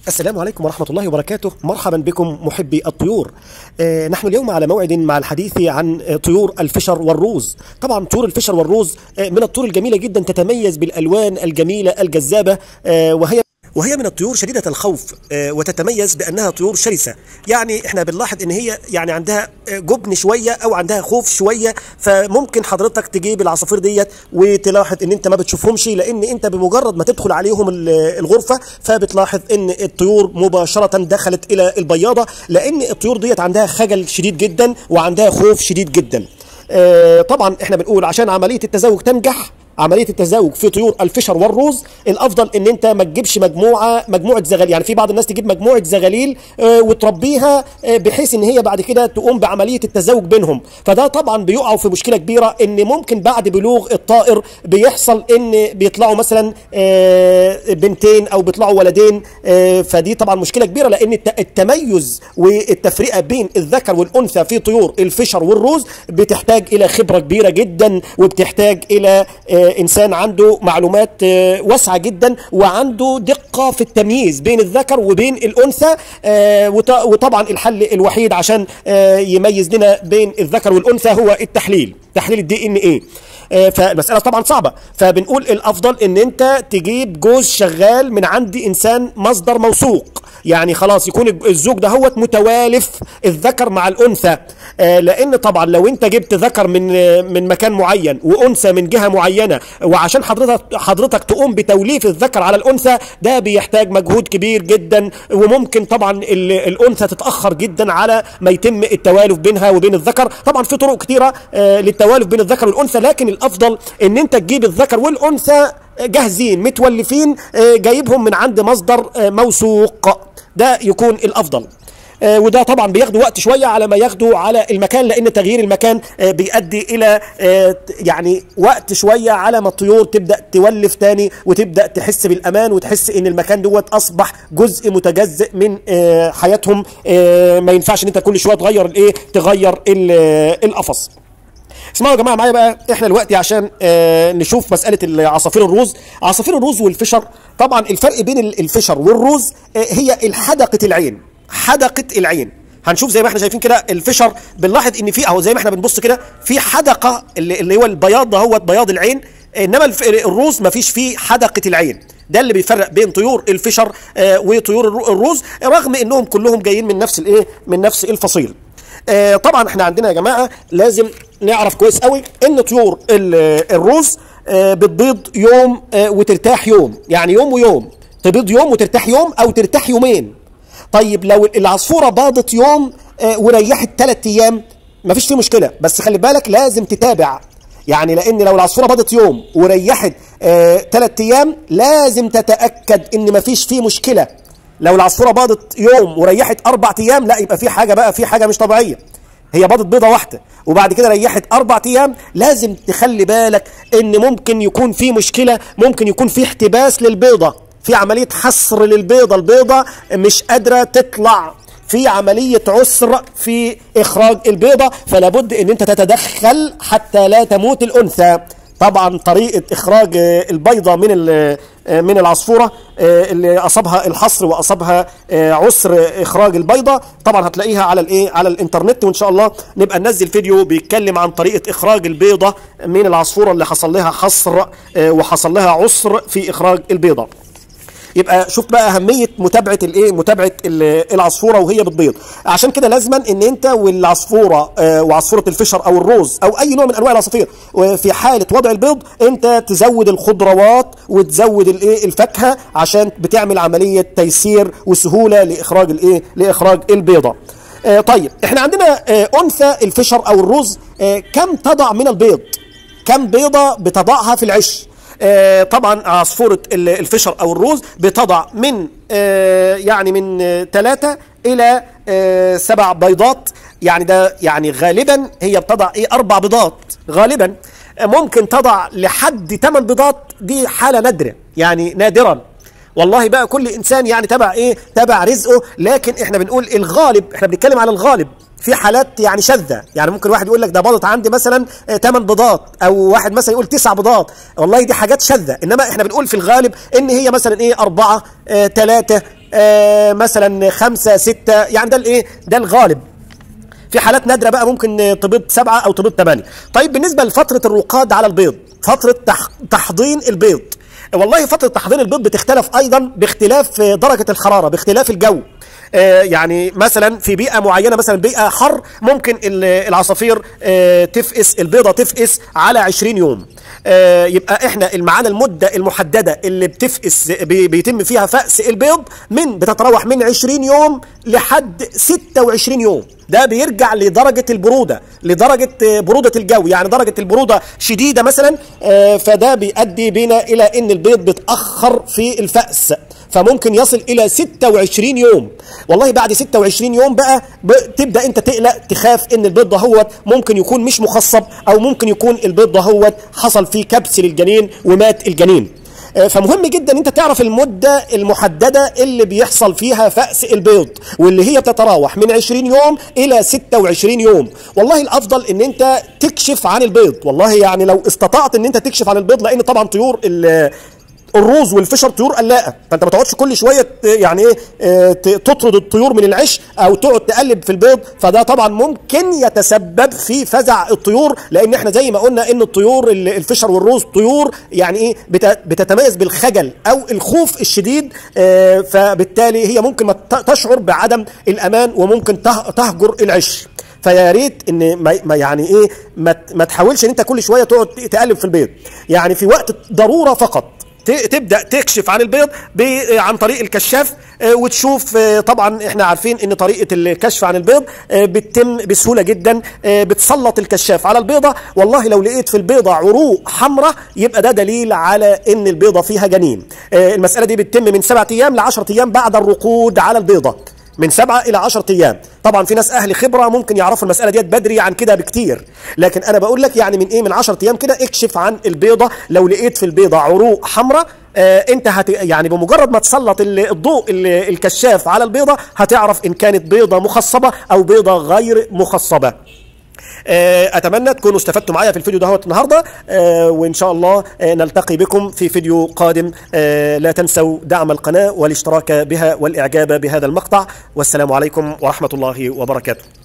السلام عليكم ورحمة الله وبركاته مرحبا بكم محبي الطيور آه نحن اليوم على موعد مع الحديث عن آه، طيور الفشر والروز طبعا طيور الفشر والروز آه من الطيور الجميلة جدا تتميز بالألوان الجميلة الجذابة آه وهي وهي من الطيور شديدة الخوف آه، وتتميز بأنها طيور شرسة يعني احنا بنلاحظ ان هي يعني عندها آه، جبن شوية او عندها خوف شوية فممكن حضرتك تجيب العصافير ديت وتلاحظ ان انت ما بتشوفهمش لان انت بمجرد ما تدخل عليهم ال- الغرفة فبتلاحظ ان الطيور مباشرة دخلت الى البياضة لان الطيور ديت عندها خجل شديد جدا وعندها خوف شديد جدا آه، طبعا احنا بنقول عشان عملية التزاوج تنجح عمليه التزاوج في طيور الفشر والروز الافضل ان انت ما تجيبش مجموعه مجموعه زغاليل يعني في بعض الناس تجيب مجموعه زغاليل آه، وتربيها آه، بحيث ان هي بعد كده تقوم بعمليه التزاوج بينهم فده طبعا بيقعوا في مشكله كبيره ان ممكن بعد بلوغ الطائر بيحصل ان بيطلعوا مثلا آه، بنتين او بيطلعوا ولدين آه، فدي طبعا مشكله كبيره لان الت- التميز والتفرقه بين الذكر والانثى في طيور الفشر والروز بتحتاج الى خبره كبيره جدا وبتحتاج الى آه، انسان عنده معلومات آه، واسعه جدا وعنده دقه في التمييز بين الذكر وبين الانثى آه، وط- وطبعا الحل الوحيد عشان آه، يميز لنا بين الذكر والانثى هو التحليل تحليل الدي ان ايه آه، فالمسألة طبعا صعبة فبنقول الأفضل إن أنت تجيب جوز شغال من عند إنسان مصدر موثوق يعني خلاص يكون الزوج ده هو متوالف الذكر مع الأنثى آه، لأن طبعا لو أنت جبت ذكر من آه، من مكان معين وأنثى من جهة معينة وعشان حضرتك حضرتك تقوم بتوليف الذكر على الأنثى ده بيحتاج مجهود كبير جدا وممكن طبعا ال- الأنثى تتأخر جدا على ما يتم التوالف بينها وبين الذكر طبعا في طرق كتيرة آه، للتوالف بين الذكر والأنثى لكن الأفضل إن أنت تجيب الذكر والأنثى جاهزين متولفين آه، جايبهم من عند مصدر آه، موثوق ده يكون الافضل آه، وده طبعا بياخدوا وقت شويه على ما ياخدوا على المكان لان تغيير المكان آه، بيؤدي الى آه، ت- يعني وقت شويه على ما الطيور تبدا تولف تاني وتبدا تحس بالامان وتحس ان المكان دوت اصبح جزء متجزئ من آه، حياتهم آه، ما ينفعش ان انت كل شويه تغير الايه تغير ال- آه، القفص اسمعوا يا جماعه معايا بقى احنا دلوقتي عشان آه نشوف مساله العصافير الروز عصافير الروز والفشر طبعا الفرق بين ال- الفشر والروز آه هي الحدقه العين حدقه العين هنشوف زي ما احنا شايفين كده الفشر بنلاحظ ان في اهو زي ما احنا بنبص كده في حدقه اللي, اللي هو البياض ده هو بياض العين انما الف- الروز ما فيش فيه حدقه العين ده اللي بيفرق بين طيور الفشر آه وطيور الرو- الروز رغم انهم كلهم جايين من نفس الايه من نفس الفصيل آه، طبعا احنا عندنا يا جماعه لازم نعرف كويس قوي ان طيور ال- الروز آه، بتبيض يوم آه، وترتاح يوم يعني يوم ويوم تبيض يوم وترتاح يوم او ترتاح يومين طيب لو العصفوره باضت يوم آه، وريحت ثلاث ايام مفيش فيه مشكله بس خلي بالك لازم تتابع يعني لان لو العصفوره باضت يوم وريحت ثلاث ايام لازم تتاكد ان مفيش فيه مشكله لو العصفوره باضت يوم وريحت اربع ايام لا يبقى في حاجه بقى في حاجه مش طبيعيه هي باضت بيضه واحده وبعد كده ريحت اربع ايام لازم تخلي بالك ان ممكن يكون في مشكله ممكن يكون في احتباس للبيضه في عمليه حصر للبيضه البيضه مش قادره تطلع في عملية عسر في إخراج البيضة فلا بد أن أنت تتدخل حتى لا تموت الأنثى طبعا طريقة إخراج آه، البيضة من ال- آه، من العصفورة آه، اللي أصابها الحصر وأصابها آه، عسر إخراج البيضة طبعا هتلاقيها على الإيه على الإنترنت وإن شاء الله نبقى ننزل فيديو بيتكلم عن طريقة إخراج البيضة من العصفورة اللي حصل لها حصر آه، وحصل لها عسر في إخراج البيضة يبقى شوف بقى اهميه متابعه الايه متابعه ال- العصفوره وهي بتبيض عشان كده لازما ان انت والعصفوره آه، وعصفوره الفشر او الروز او اي نوع من انواع العصافير في حاله وضع البيض انت تزود الخضروات وتزود الايه الفاكهه عشان بتعمل عمليه تيسير وسهوله لاخراج الايه لاخراج البيضه آه، طيب احنا عندنا آه، انثى الفشر او الروز آه، كم تضع من البيض كم بيضه بتضعها في العش آه، طبعا عصفورة ال- الفشر أو الروز بتضع من آه، يعني من ثلاثة إلى آه، سبع بيضات يعني ده يعني غالبا هي بتضع إيه أربع بيضات غالبا آه، ممكن تضع لحد ثمان بيضات دي حالة نادرة يعني نادرا والله بقى كل انسان يعني تبع ايه تبع رزقه لكن احنا بنقول الغالب احنا بنتكلم على الغالب في حالات يعني شاذه يعني ممكن واحد يقول لك ده باضت عندي مثلا 8 بيضات او واحد مثلا يقول 9 بيضات والله دي حاجات شاذه انما احنا بنقول في الغالب ان هي مثلا ايه 4 3 آه مثلا خمسة ستة يعني ده الايه ده الغالب في حالات نادره بقى ممكن تبيض سبعه او تبيض ثمانيه طيب بالنسبه لفتره الرقاد على البيض فتره تح... تحضين البيض والله فتره تحضير البيض بتختلف ايضا باختلاف درجه الحراره باختلاف الجو آه يعني مثلا في بيئه معينه مثلا بيئه حر ممكن العصافير آه تفقس البيضه تفقس على 20 يوم آه يبقى احنا معانا المده المحدده اللي بتفقس بيتم فيها فأس البيض من بتتراوح من 20 يوم لحد 26 يوم ده بيرجع لدرجة البرودة لدرجة برودة الجو يعني درجة البرودة شديدة مثلا فده بيؤدي بنا إلى أن البيض بيتأخر في الفأس فممكن يصل إلى 26 يوم والله بعد 26 يوم بقى تبدأ أنت تقلق تخاف أن البيض دهوت ممكن يكون مش مخصب أو ممكن يكون البيض دهوت حصل فيه كبس للجنين ومات الجنين فمهم جدا انت تعرف المده المحدده اللي بيحصل فيها فأس البيض واللي هي بتتراوح من 20 يوم الى 26 يوم والله الافضل ان انت تكشف عن البيض والله يعني لو استطعت ان انت تكشف عن البيض لان طبعا طيور الروز والفشر طيور قلاقه فانت ما تقعدش كل شويه يعني ايه تطرد الطيور من العش او تقعد تقلب في البيض فده طبعا ممكن يتسبب في فزع الطيور لان احنا زي ما قلنا ان الطيور الفشر والروز طيور يعني ايه بتتميز بالخجل او الخوف الشديد فبالتالي هي ممكن ما تشعر بعدم الامان وممكن تهجر العش فيا ريت ان ما يعني ايه ما, ما تحاولش ان انت كل شويه تقعد تقلب في البيض يعني في وقت ضروره فقط تبدا تكشف عن البيض عن طريق الكشاف وتشوف طبعا احنا عارفين ان طريقه الكشف عن البيض بتتم بسهوله جدا بتسلط الكشاف على البيضه والله لو لقيت في البيضه عروق حمراء يبقى ده دليل على ان البيضه فيها جنين المساله دي بتتم من سبعة ايام ل 10 ايام بعد الرقود على البيضه من سبعة إلى عشرة أيام طبعا في ناس أهل خبرة ممكن يعرفوا المسألة ديت بدري عن كده بكتير لكن أنا بقول لك يعني من إيه من عشرة أيام كده اكشف عن البيضة لو لقيت في البيضة عروق حمراء آه انت هت يعني بمجرد ما تسلط الضوء الكشاف على البيضة هتعرف إن كانت بيضة مخصبة أو بيضة غير مخصبة اتمنى تكونوا استفدتوا معايا في الفيديو دهوت النهارده وان شاء الله نلتقي بكم في فيديو قادم لا تنسوا دعم القناه والاشتراك بها والاعجاب بهذا المقطع والسلام عليكم ورحمه الله وبركاته